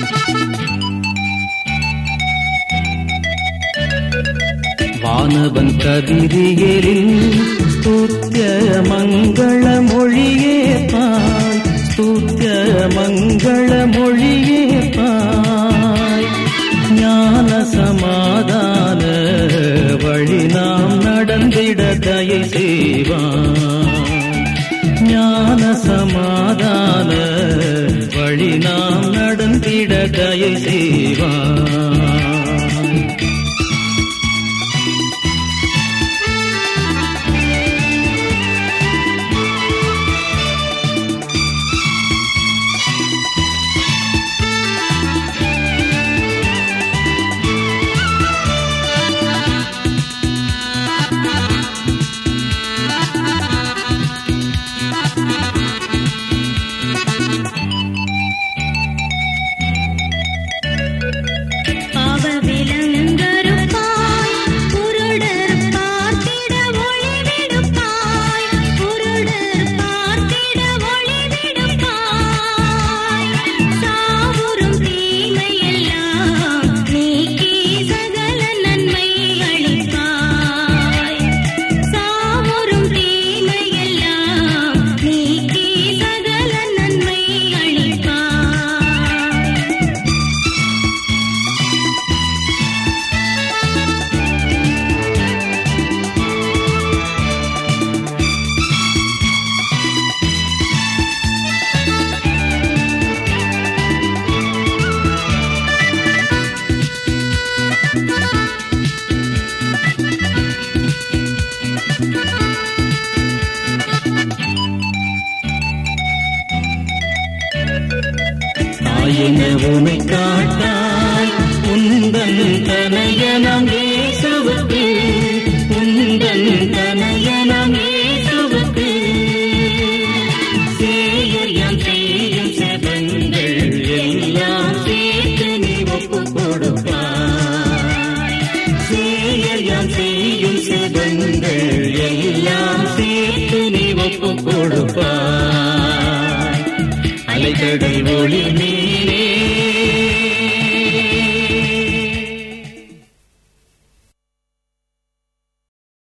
வானவன் கதிரியலின் ஸ்தூத்திய மங்கள மொழியே பாய் ஸ்தூத்திய மங்கள மொழியே பாய் ஞான சமாதான வழி நாம் நடந்திட தயை செய்வான் ஞான சமாதான வழி நாம் நடந்திட தயை செய்வான் பாவ விலங்கருப்பாய் குருடர் பார்த்திட ஒளிவிடுப்பாய் குருடர் பார்த்திட ஒளிவிடுப்பாய் சாவுறும் தீமையெல்லாம் நீக்கி சகல நன்மை அளிப்பாய் சாவுறும் தீமையெல்லாம் நீக்கி சகல நன்மை அளிப்பாய் தாயின உனை காட்டாய் உந்தன் தனையனம் இயேசுவுக்கு உந்தன் தனையனம் இயேசுவுக்கு சேயர் யாம் செய்யும் செபங்கள் எல்லாம் சேர்த்து நீ ஒப்பு கொடுப்பாய் சேயர் யாம் செய்யும் செபங்கள் எல்லாம் சேர்த்து நீ ஒப்பு கொடுப்பாய் அலைக்கடல் ஒளி